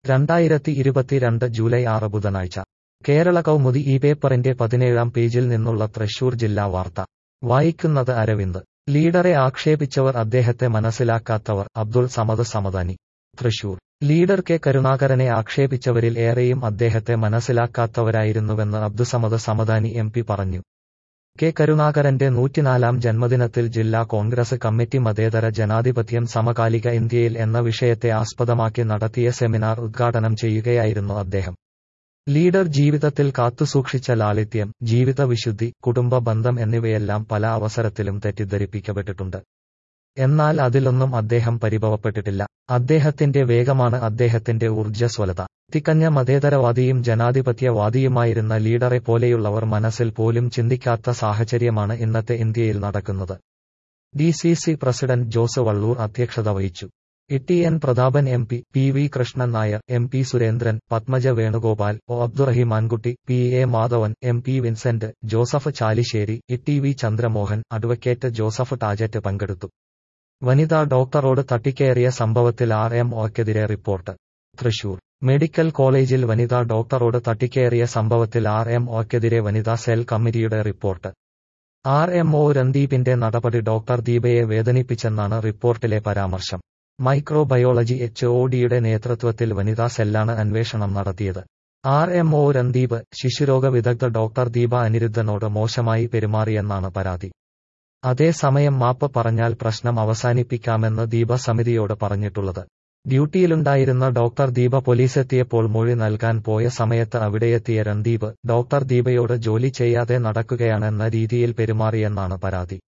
രണ്ടായിരത്തി ഇരുപത്തിരണ്ട് ജൂലൈ ആറ് ബുധനാഴ്ച കേരള കൗമുദി ഈ പേപ്പറിന്റെ പതിനേഴാം പേജിൽ നിന്നുള്ള തൃശൂർ ജില്ലാ വാർത്ത വായിക്കുന്നത് അരവിന്ദ് ലീഡറെ ആക്ഷേപിച്ചവർ അദ്ദേഹത്തെ മനസ്സിലാക്കാത്തവർ അബ്ദുൾ സമദ് സമദാനി തൃശൂർ ലീഡർ കെ കരുണാകരനെ ആക്ഷേപിച്ചവരിൽ ഏറെയും അദ്ദേഹത്തെ മനസ്സിലാക്കാത്തവരായിരുന്നുവെന്ന് അബ്ദുസമദ് സമദാനി എം പി പറഞ്ഞു കെ കരുണാകരന്റെ നൂറ്റിനാലാം ജന്മദിനത്തിൽ ജില്ലാ കോൺഗ്രസ് കമ്മിറ്റി മതേതര ജനാധിപത്യം സമകാലിക ഇന്ത്യയിൽ എന്ന വിഷയത്തെ ആസ്പദമാക്കി നടത്തിയ സെമിനാർ ഉദ്ഘാടനം ചെയ്യുകയായിരുന്നു അദ്ദേഹം ലീഡർ ജീവിതത്തിൽ കാത്തുസൂക്ഷിച്ച ലാളിത്യം ജീവിത വിശുദ്ധി കുടുംബ ബന്ധം എന്നിവയെല്ലാം പല അവസരത്തിലും തെറ്റിദ്ധരിപ്പിക്കപ്പെട്ടിട്ടുണ്ട് എന്നാൽ അതിലൊന്നും അദ്ദേഹം പരിഭവപ്പെട്ടിട്ടില്ല അദ്ദേഹത്തിന്റെ വേഗമാണ് അദ്ദേഹത്തിന്റെ ഊർജ്ജസ്വലത തികഞ്ഞ മതേതരവാദിയും ജനാധിപത്യവാദിയുമായിരുന്ന ലീഡറെ പോലെയുള്ളവർ മനസ്സിൽ പോലും ചിന്തിക്കാത്ത സാഹചര്യമാണ് ഇന്നത്തെ ഇന്ത്യയിൽ നടക്കുന്നത് D C C president Jose Vallur അധ്യക്ഷത വഹിച്ചു E N Prathapan M P P V Krishnan Nair M P Surendran Padmaja Venugopal O Abdurahimankutty P A Madhavan M P Vincent Joseph Chalissery E T V Chandramohan advocate Joseph Tajet പങ്കെടുത്തു വനിതാ ഡോക്ടറോട് തട്ടിക്കയറിയ സംഭവത്തിൽ ആർ എം ഒക്കെതിരെ റിപ്പോർട്ട് തൃശൂർ മെഡിക്കൽ കോളേജിൽ വനിതാ ഡോക്ടറോട് തട്ടിക്കയറിയ സംഭവത്തിൽ ആർ എം ഒക്കെതിരെ വനിതാ സെൽ കമ്മിറ്റിയുടെ റിപ്പോർട്ട് ആർ എം ഒ രന്ദീപിന്റെ നടപടി ഡോക്ടർ ദീപയെ വേദനിപ്പിച്ചെന്നാണ് റിപ്പോർട്ടിലെ പരാമർശം മൈക്രോബയോളജി എച്ച് ഒ ഡിയുടെ നേതൃത്വത്തിൽ വനിതാ സെല്ലാണ് അന്വേഷണം നടത്തിയത് ആർ എം ഒ രന്ദീപ് ശിശുരോഗ വിദഗ്ധ ഡോക്ടർ ദീപ അനിരുദ്ധനോട് മോശമായി പെരുമാറിയെന്നാണ് പരാതി അതേസമയം മാപ്പ് പറഞ്ഞാൽ പ്രശ്നം അവസാനിപ്പിക്കാമെന്ന് ദീപ സമിതിയോട് പറഞ്ഞിട്ടുള്ളത് ഡ്യൂട്ടിയിലുണ്ടായിരുന്ന ഡോക്ടർ ദീപ പോലീസെത്തിയപ്പോൾ മൊഴി നൽകാൻ പോയ സമയത്ത് അവിടെയെത്തിയ രൺദീപ് ഡോക്ടർ ദീപയോട് ജോലി ചെയ്യാതെ നടക്കുകയാണെന്ന രീതിയിൽ പെരുമാറിയെന്നാണ് പരാതി